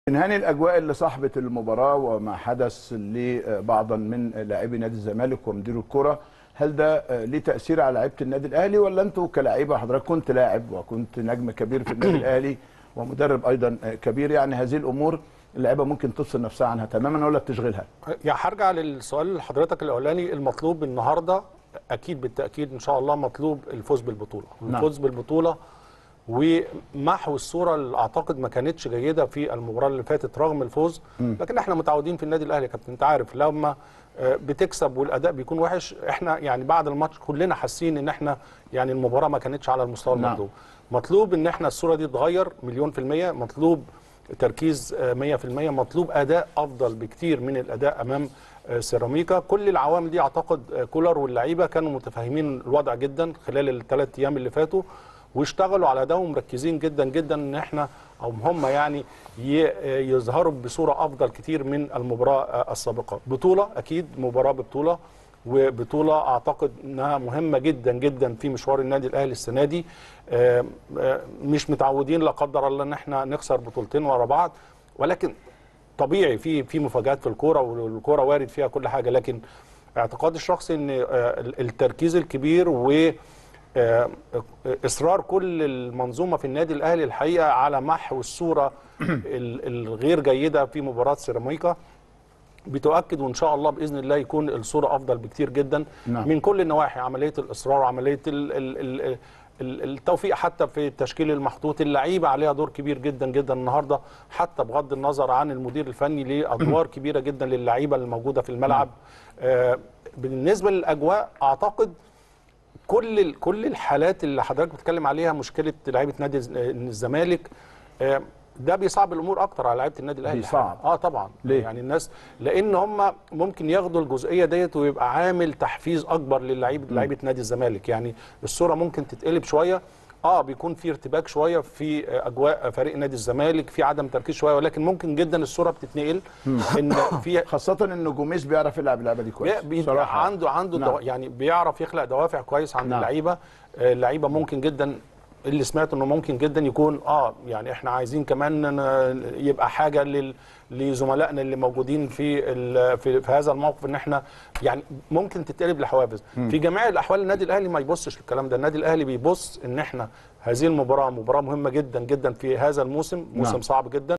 انهاني الاجواء اللي صاحبه المباراه وما حدث لبعضا من لاعبي نادي الزمالك ومدير الكره هل ده ليه تاثير على لعيبه النادي الاهلي ولا انتوا كلاعيبه حضرتك كنت لاعب وكنت نجم كبير في النادي الاهلي ومدرب ايضا كبير يعني هذه الامور اللعيبه ممكن تفصل نفسها عنها تماما ولا بتشغلها؟ يعني هرجع للسؤال حضرتك الاولاني المطلوب النهارده اكيد بالتاكيد ان شاء الله مطلوب الفوز بالبطوله نعم. الفوز بالبطوله ومحو الصوره اللي اعتقد ما كانتش جيده في المباراه اللي فاتت رغم الفوز لكن احنا متعودين في النادي الاهلي يا كابتن انت عارف لما آه، بتكسب والاداء بيكون وحش احنا يعني بعد الماتش كلنا حاسين ان احنا يعني المباراه ما كانتش على المستوى نعم. المطلوب مطلوب ان احنا الصوره دي تتغير مليون في الميه مطلوب تركيز آه، 100% مطلوب اداء افضل بكتير من الاداء امام آه، سيراميكا كل العوامل دي اعتقد آه، كولر واللعيبه كانوا متفاهمين الوضع جدا خلال الثلاث ايام اللي فاتوا واشتغلوا على ده ومركزين جدا جدا ان احنا او هم يعني ي- يظهروا بصوره افضل كتير من المباراه آه، السابقه بطوله اكيد مباراه ببطوله وبطوله اعتقد انها مهمه جدا جدا في مشوار النادي الاهلي السنه دي آه، آه، مش متعودين لا قدر الله ان احنا نخسر بطولتين ورا بعض ولكن طبيعي في في مفاجات في الكوره والكوره وارد فيها كل حاجه لكن اعتقادي الشخصي ان آه، التركيز الكبير و آه، اصرار كل المنظومه في النادي الاهلي الحقيقه على محو الصوره ال- الغير جيده في مباراه سيراميكا بتؤكد وان شاء الله باذن الله يكون الصوره افضل بكتير جدا نعم. من كل النواحي عمليه الاصرار وعمليه ال ال ال ال- التوفيق حتى في التشكيل المحطوط اللعيبه عليها دور كبير جدا جدا النهارده حتى بغض النظر عن المدير الفني ليه ادوار كبيره جدا للعيبه الموجوده في الملعب آه بالنسبه للاجواء اعتقد كل ال- كل الحالات اللي حضرتك بتتكلم عليها مشكله لعيبه نادي الز- الزمالك آه، ده بيصعب الامور اكتر على لعيبه النادي الاهلي بيصعب. اه طبعا ليه؟ يعني الناس لان هم ممكن ياخدوا الجزئيه ديت ويبقى عامل تحفيز اكبر للعيبه لعيبه نادي الزمالك يعني الصوره ممكن تتقلب شويه اه بيكون في ارتباك شويه في آه، اجواء فريق نادي الزمالك في عدم تركيز شويه ولكن ممكن جدا الصوره بتتنقل ان في خاصه ان جوميز بيعرف يلعب اللعبه دي كويس بي- بي- بصراحه عنده عنده نعم. دو يعني بيعرف يخلق دوافع كويس عند نعم. اللعيبه آه، اللعيبه ممكن جدا اللي سمعته انه ممكن جدا يكون اه يعني احنا عايزين كمان ن- يبقى حاجه لل لزملائنا اللي موجودين في ال- في, في هذا الموقف ان احنا يعني ممكن تتقلب لحوافز في جميع الاحوال النادي الاهلي ما يبصش للكلام ده النادي الاهلي بيبص ان احنا هذه المباراه مباراه مهمه جدا جدا في هذا الموسم موسم نعم. صعب جدا